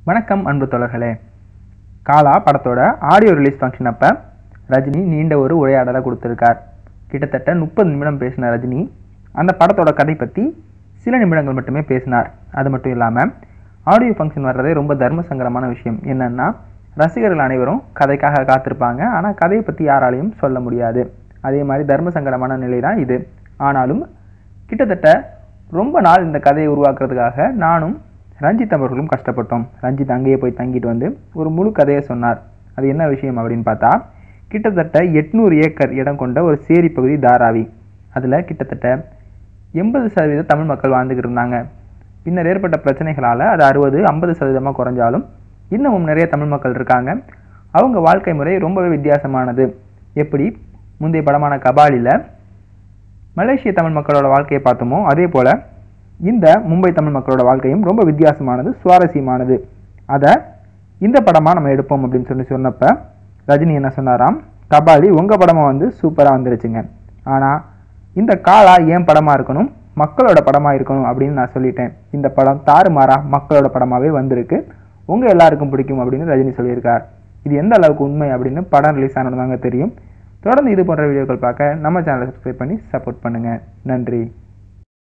வணக்கம் அன்பு தோழர்களே காலா படத்தோட ஆடியோ ரிலீஸ் ஃபங்க்ஷன் அப்போ ரஜினி நீண்ட ஒரு உரையாடலை கொடுத்துருக்கார் கிட்டத்தட்ட முப்பது நிமிடம் பேசின ரஜினி அந்த படத்தோட கதை பற்றி சில நிமிடங்கள் மட்டுமே பேசினார் அது மட்டும் இல்லாமல் ஆடியோ ஃபங்க்ஷன் வர்றதே ரொம்ப தர்ம சங்கரமான விஷயம் என்னன்னா ரசிகர்கள் அனைவரும் கதைக்காக காத்திருப்பாங்க ஆனால் கதையை பற்றி யாராலையும் சொல்ல முடியாது அதே மாதிரி தர்ம சங்கடமான நிலை தான் இது ஆனாலும் கிட்டத்தட்ட ரொம்ப நாள் இந்த கதையை உருவாக்குறதுக்காக நானும் ரஞ்சித் அவர்களும் கஷ்டப்பட்டோம் ரஞ்சித் அங்கேயே போய் தங்கிட்டு வந்து ஒரு முழு கதையை சொன்னார் அது என்ன விஷயம் அப்படின்னு பார்த்தா கிட்டத்தட்ட எட்நூறு ஏக்கர் இடம் கொண்ட ஒரு சேரி பகுதி தாராவி அதில் கிட்டத்தட்ட எண்பது சதவீத தமிழ் மக்கள் வாழ்ந்துக்கிட்டு இருந்தாங்க பின்னர் ஏற்பட்ட பிரச்சனைகளால் அது அறுபது ஐம்பது சதவீதமாக குறைஞ்சாலும் இன்னமும் நிறைய தமிழ் மக்கள் இருக்காங்க அவங்க வாழ்க்கை முறை ரொம்பவே வித்தியாசமானது எப்படி முந்தைய படமான கபாலியில் மலேசிய தமிழ் மக்களோட வாழ்க்கையை பார்த்தோமோ அதே போல் இந்த மும்பை தமிழ் மக்களோட வாழ்க்கையும் ரொம்ப வித்தியாசமானது சுவாரஸ்யமானது அதை இந்த படமாக நம்ம எடுப்போம் அப்படின்னு சொல்லி சொன்னப்ப ரஜினி என்ன சொன்னாராம் கபாலி உங்கள் படமாக வந்து சூப்பராக வந்துருச்சுங்க ஆனால் இந்த காலா ஏன் படமாக இருக்கணும் மக்களோட படமாக இருக்கணும் அப்படின்னு நான் சொல்லிட்டேன் இந்த படம் தாறுமாறா மக்களோட படமாகவே வந்திருக்கு உங்கள் எல்லாருக்கும் பிடிக்கும் அப்படின்னு ரஜினி சொல்லியிருக்கார் இது எந்த அளவுக்கு உண்மை அப்படின்னு படம் ரிலீஸ் ஆனது தாங்க தெரியும் தொடர்ந்து இது போன்ற வீடியோக்கள் பார்க்க நம்ம சேனலை சப்ஸ்கிரைப் பண்ணி சப்போர்ட் பண்ணுங்கள் நன்றி